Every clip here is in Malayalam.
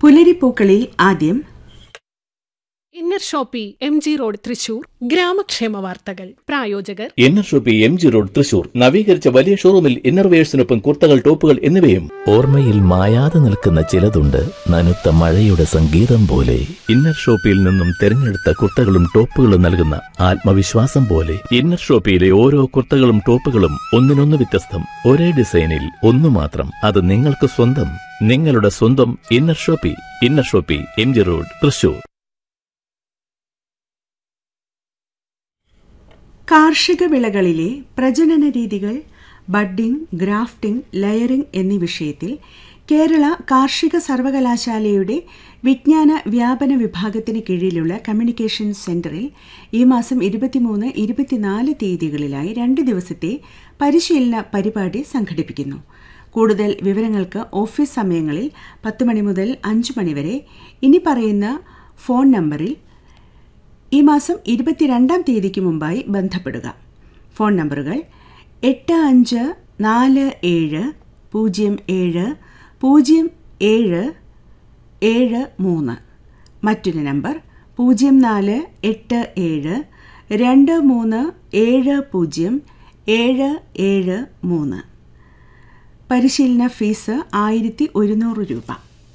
പുലരിപ്പൂക്കളിൽ ആദ്യം inner shoppe M G road Thrissur ഗ്രാമക്ഷേമ വാർത്തകൾ പ്രായോജകർ inner shoppe M G road Thrissur നവീകരിച്ച വലിയ ഷോറൂമിൽ ഇന്നർവേഴ്സിനൊപ്പം കുർത്തകൾ ടോപ്പുകൾ എന്നിവയും ഓർമ്മയിൽ മായാതെ നിൽക്കുന്ന ചിലതുണ്ട് നനുത്ത മഴയുടെ സംഗീതം പോലെ ഇന്നർ ഷോപ്പിയിൽ നിന്നും തിരഞ്ഞെടുത്ത കുർത്തകളും ടോപ്പുകളും നൽകുന്ന ആത്മവിശ്വാസം പോലെ ഇന്നർ ഷോപ്പിയിലെ ഓരോ കുർത്തകളും ടോപ്പുകളും ഒന്നിനൊന്ന് വ്യത്യസ്തം ഒരേ ഡിസൈനിൽ ഒന്നു മാത്രം അത് നിങ്ങൾക്ക് സ്വന്തം നിങ്ങളുടെ സ്വന്തം inner shoppe inner shoppe M G road Thrissur കാർഷിക വിളകളിലെ പ്രജനന രീതികൾ ബഡ്ഡിംഗ് ഗ്രാഫ്റ്റിംഗ് ലെയറിംഗ് എന്നീ വിഷയത്തിൽ കേരള കാർഷിക സർവകലാശാലയുടെ വിജ്ഞാന വ്യാപന വിഭാഗത്തിന് കീഴിലുള്ള കമ്മ്യൂണിക്കേഷൻ സെന്ററിൽ ഈ മാസം ഇരുപത്തിമൂന്ന് ഇരുപത്തിനാല് തീയതികളിലായി രണ്ട് ദിവസത്തെ പരിശീലന പരിപാടി സംഘടിപ്പിക്കുന്നു കൂടുതൽ വിവരങ്ങൾക്ക് ഓഫീസ് സമയങ്ങളിൽ പത്ത് മണി മുതൽ അഞ്ച് മണി വരെ ഇനി പറയുന്ന ഫോൺ നമ്പറിൽ ഈ മാസം ഇരുപത്തിരണ്ടാം തീയതിക്ക് മുമ്പായി ബന്ധപ്പെടുക ഫോൺ നമ്പറുകൾ എട്ട് അഞ്ച് നാല് ഏഴ് പൂജ്യം ഏഴ് പൂജ്യം ഏഴ് ഏഴ് മൂന്ന് മറ്റൊരു നമ്പർ പൂജ്യം നാല് എട്ട് ഏഴ് രണ്ട് മൂന്ന് ഏഴ് പൂജ്യം ഏഴ് ഏഴ് മൂന്ന് പരിശീലന ഫീസ് ആയിരത്തി ഒരുന്നൂറ് രൂപ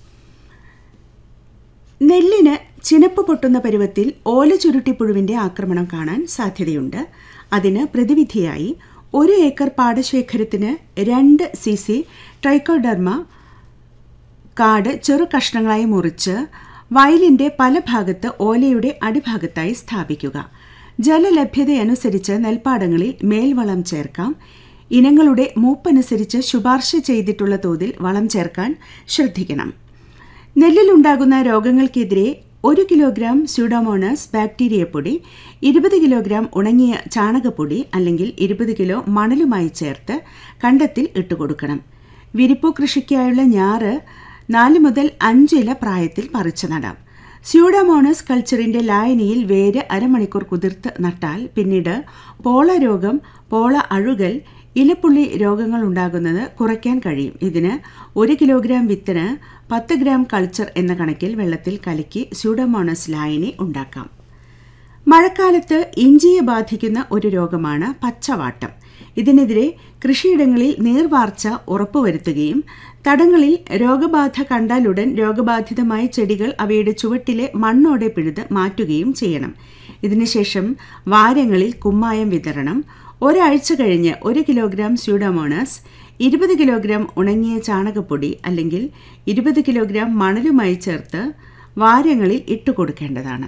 നെല്ലിന് ചിനപ്പ് പൊട്ടുന്ന പരുവത്തിൽ ഓല ചുരുട്ടിപ്പുഴുവിന്റെ ആക്രമണം കാണാൻ സാധ്യതയുണ്ട് അതിന് പ്രതിവിധിയായി ഒരു ഏക്കർ പാടശേഖരത്തിന് രണ്ട് സി സി ട്രൈക്കോഡർമ കാട് ചെറു കഷ്ണങ്ങളായി മുറിച്ച് വയലിന്റെ പല ഭാഗത്ത് ഓലയുടെ അടിഭാഗത്തായി സ്ഥാപിക്കുക ജലലഭ്യതയനുസരിച്ച് നെൽപ്പാടങ്ങളിൽ മേൽവളം ചേർക്കാം ഇനങ്ങളുടെ മൂപ്പനുസരിച്ച് ശുപാർശ ചെയ്തിട്ടുള്ള തോതിൽ വളം ചേർക്കാൻ ശ്രദ്ധിക്കണം നെല്ലിലുണ്ടാകുന്ന രോഗങ്ങൾക്കെതിരെ ഒരു കിലോഗ്രാം സ്യൂഡോമോണസ് ബാക്ടീരിയ പൊടി ഇരുപത് കിലോഗ്രാം ഉണങ്ങിയ ചാണകപ്പൊടി അല്ലെങ്കിൽ ഇരുപത് കിലോ മണലുമായി ചേർത്ത് കണ്ടത്തിൽ ഇട്ടുകൊടുക്കണം വിരിപ്പു കൃഷിക്കായുള്ള ഞാറ് നാല് മുതൽ അഞ്ച് ഇല പ്രായത്തിൽ പറിച്ചു നടാം സ്യൂഡോമോണസ് കൾച്ചറിന്റെ ലായനിയിൽ വേര് അരമണിക്കൂർ കുതിർത്ത് നട്ടാൽ പിന്നീട് പോള രോഗം പോള അഴുകൽ ഇലപ്പുള്ളി രോഗങ്ങൾ ഉണ്ടാകുന്നത് കുറയ്ക്കാൻ കഴിയും ഇതിന് ഒരു കിലോഗ്രാം വിത്തിന് പത്ത് ഗ്രാം കൾച്ചർ എന്ന കണക്കിൽ വെള്ളത്തിൽ കലക്കി സ്യൂഡോമോണസ് ലായനി ഉണ്ടാക്കാം മഴക്കാലത്ത് ഇഞ്ചിയെ ബാധിക്കുന്ന ഒരു രോഗമാണ് പച്ചവാട്ടം ഇതിനെതിരെ കൃഷിയിടങ്ങളിൽ നീർവാർച്ച ഉറപ്പുവരുത്തുകയും തടങ്ങളിൽ രോഗബാധ കണ്ടാലുടൻ രോഗബാധിതമായ ചെടികൾ അവയുടെ ചുവട്ടിലെ മണ്ണോടെ പിഴുത് മാറ്റുകയും ചെയ്യണം ഇതിനുശേഷം വാരങ്ങളിൽ കുമ്മായം വിതരണം ഒരാഴ്ച കഴിഞ്ഞ് ഒരു കിലോഗ്രാം സ്യൂഡോമോണസ് ഇരുപത് കിലോഗ്രാം ഉണങ്ങിയ ചാണകപ്പൊടി അല്ലെങ്കിൽ ഇരുപത് കിലോഗ്രാം മണലുമായി ചേർത്ത് വാരങ്ങളിൽ ഇട്ടുകൊടുക്കേണ്ടതാണ്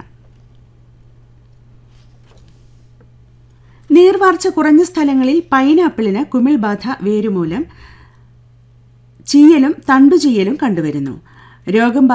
നീർവാർച്ച കുറഞ്ഞ സ്ഥലങ്ങളിൽ പൈനാപ്പിളിന് കുമിൾബാധ വേരുമൂലം ചീയലും തണ്ടുചീയലും കണ്ടുവരുന്നു രോഗം